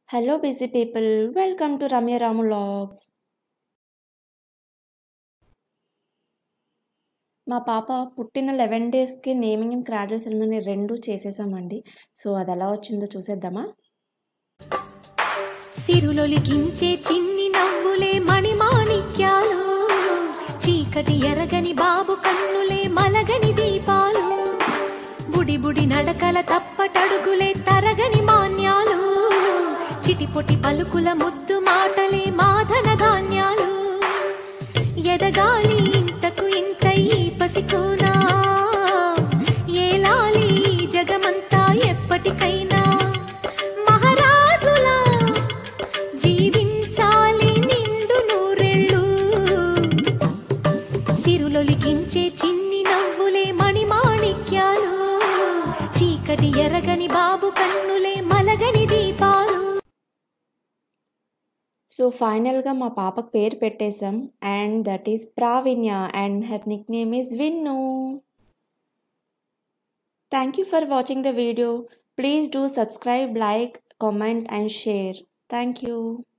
hello busy people welcome to Ramya Ramu logs మా పాప పుట్టిన లెవెన్ డేస్కి నేమింగ్ అండ్ క్రాడల్ సెరమనీ రెండు చేసేసామండి సో అది ఎలా వచ్చిందో చూసేద్దామా సిరులొలికించే చిన్ని నవ్వులే మణిమాణిక్యాలు చీకటి ఎరగని బాబు కన్నులే మలగని దీపాలు బుడి బుడి నడకల తప్పటడుగులే తరగని మాన్యాలు చిటిపొటి పలుకుల ముద్దు మాటలే మాధన ధాన్యాలు ఎదగాలి ఇంతకు ఇంత ఈ పసికోనా ఏలాలి ఈ జగమంతా ఎప్పటికైనా మహారాజులా జీవించాలి నిండు నూరెళ్ళు సిరులొలికించే చిన్ని నవ్వులే మణిమాణిక్యాలు చీకటి ఎరగని బాబు కన్నులే మలగని దీపాలు సో ఫైనల్గా మా పాపకు పేరు పెట్టేశాం and that is Praveenya and her nickname is Vinnu thank you for watching the video please do subscribe like comment and share thank you